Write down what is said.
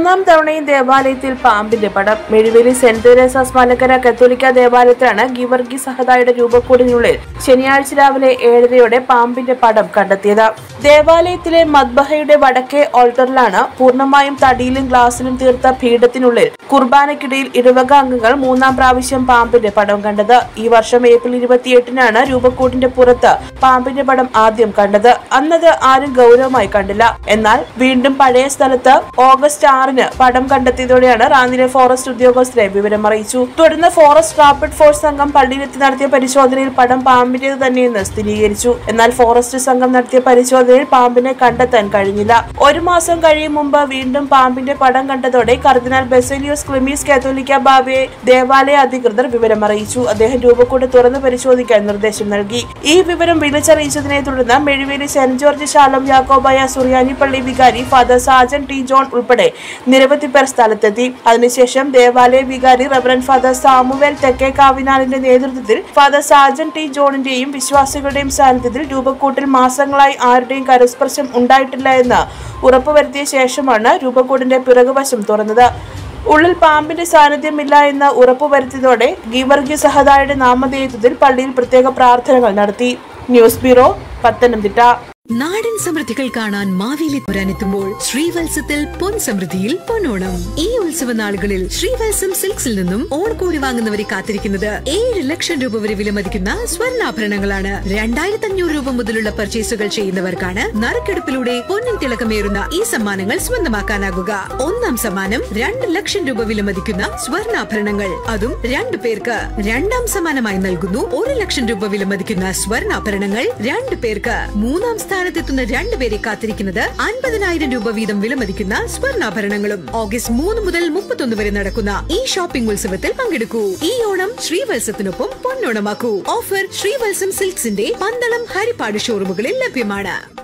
മൂന്നാം തവണയും ദേവാലയത്തിൽ പാമ്പിന്റെ പടം മെഴുവേലി സെന്റ് തെരേസാസ് മലക്കര കത്തോലിക്ക ദേവാലയത്തിലാണ് ഗിവർഗി സഹതായുടെ രൂപക്കൂടിനുള്ളിൽ ശനിയാഴ്ച രാവിലെ ഏഴരയോടെ പാമ്പിന്റെ പടം കണ്ടെത്തിയത് ദേവാലയത്തിലെ മദ്ബഹയുടെ വടക്കേ ഓൾട്ടറിലാണ് പൂർണ്ണമായും തടിയിലും ഗ്ലാസിലും തീർത്ത പീഠത്തിനുള്ളിൽ കുർബാനയ്ക്കിടയിൽ ഇടവക അംഗങ്ങൾ മൂന്നാം പ്രാവശ്യം പാമ്പിന്റെ പടം കണ്ടത് ഈ വർഷം ഏപ്രിൽ ഇരുപത്തിയെട്ടിനാണ് രൂപക്കൂട്ടിന്റെ പുറത്ത് പാമ്പിന്റെ പടം ആദ്യം കണ്ടത് അന്നത് ആരും ഗൗരവമായി കണ്ടില്ല എന്നാൽ വീണ്ടും പഴയ സ്ഥലത്ത് ഓഗസ്റ്റ് ആറിന് പടം കണ്ടെത്തിയതോടെയാണ് റാന്നിലെ ഫോറസ്റ്റ് ഉദ്യോഗസ്ഥരെ വിവരം അറിയിച്ചു തുടർന്ന് ഫോറസ്റ്റ് റാപ്പിഡ് ഫോഴ്സ് സംഘം പള്ളിയിലെത്തി നടത്തിയ പരിശോധനയിൽ പടം പാമ്പിന്റേത് തന്നെയെന്ന് സ്ഥിരീകരിച്ചു എന്നാൽ ഫോറസ്റ്റ് സംഘം നടത്തിയ പരിശോധനയിൽ പാമ്പിനെ കണ്ടെത്താൻ കഴിഞ്ഞില്ല ഒരു മാസം കഴിയും മുമ്പ് വീണ്ടും പാമ്പിന്റെ പടം കണ്ടതോടെ കർദിനാൾ ബെസേലിയോസ് ക്ലിമീസ് കാത്തോലിക്ക ബാബയെ ദേവാലയ അധികൃതർ വിവരം അറിയിച്ചു അദ്ദേഹം രൂപക്കൂട് തുറന്ന് പരിശോധിക്കാൻ നിർദ്ദേശം നൽകി ഈ വിവരം വിളിച്ചറിയിച്ചതിനെ തുടർന്ന് മെഴുവേലി സെന്റ് ജോർജ് ശാലം യാക്കോബായ സുറിയാനി പള്ളി വികാരി ഫാദർ സാജൻ ടി ജോൺ ഉൾപ്പെടെ നിരവധി പേർ സ്ഥലത്തെത്തി അതിനുശേഷം ദേവാലയ വികാരി റവറൻ ഫാദർ സാമുവേൽ തെക്കേ കാവിനാലിന്റെ നേതൃത്വത്തിൽ ഫാദർ സാജൻ ടി ജോണിന്റെയും വിശ്വാസികളുടെയും സാന്നിധ്യത്തിൽ രൂപക്കൂട്ടിൽ മാസങ്ങളായി ആരുടെയും കരസ്പർശം ഉണ്ടായിട്ടില്ല എന്ന് ഉറപ്പുവരുത്തിയ ശേഷമാണ് രൂപക്കൂടിന്റെ പിറകുവശം തുറന്നത് ഉള്ളിൽ പാമ്പിന്റെ സാന്നിധ്യമില്ല എന്ന് ഉറപ്പുവരുത്തിയതോടെ ഗീവർഗി സഹദായുടെ നാമധേയത്വത്തിൽ പള്ളിയിൽ പ്രത്യേക പ്രാർത്ഥനകൾ നടത്തി ന്യൂസ് ബ്യൂറോ പത്തനംതിട്ട നാടൻ സമൃദ്ധികൾ കാണാൻ മാവേലി പുരാനെത്തുമ്പോൾ ശ്രീവത്സത്തിൽ പൊൻ സമൃദ്ധിയിൽ പൊന്നോണം ഈ ഉത്സവ നാളുകളിൽ ശ്രീവത്സം സിൽക്സിൽ നിന്നും ഓണക്കോടി വാങ്ങുന്നവരെ കാത്തിരിക്കുന്നത് ഏഴ് ലക്ഷം രൂപ വരെ വിലമതിക്കുന്ന സ്വർണ്ണാഭരണങ്ങളാണ് രണ്ടായിരത്തി അഞ്ഞൂറ് രൂപ മുതലുള്ള പർച്ചേസുകൾ ചെയ്യുന്നവർക്കാണ് നറുക്കെടുപ്പിലൂടെ പൊന്നിൻ തിളക്കമേറുന്ന ഈ സമ്മാനങ്ങൾ സ്വന്തമാക്കാനാകുക ഒന്നാം സമ്മാനം രണ്ട് ലക്ഷം രൂപ വിലമതിക്കുന്ന സ്വർണ്ണാഭരണങ്ങൾ അതും രണ്ടു പേർക്ക് രണ്ടാം സമ്മാനമായി നൽകുന്നു ഒരു ലക്ഷം രൂപ വിലമതിക്കുന്ന സ്വർണ്ണാഭരണങ്ങൾ രണ്ടു പേർക്ക് മൂന്നാം സ്ഥാനത്തെത്തുന്ന രണ്ടുപേരെ കാത്തിരിക്കുന്നത് അൻപതിനായിരം രൂപ വീതം വിലമതിക്കുന്ന സ്വർണ്ണാഭരണങ്ങളും ഓഗസ്റ്റ് മൂന്ന് മുതൽ മുപ്പത്തൊന്ന് വരെ നടക്കുന്ന ഈ ഷോപ്പിംഗ് ഉത്സവത്തിൽ പങ്കെടുക്കൂ ഈ ഓണം ശ്രീവത്സത്തിനൊപ്പം പൊന്നോണമാക്കൂ ഓഫർ ശ്രീവത്സം സിൽക്സിന്റെ പന്തളം ഹരിപ്പാട് ഷോറൂമുകളിൽ ലഭ്യമാണ്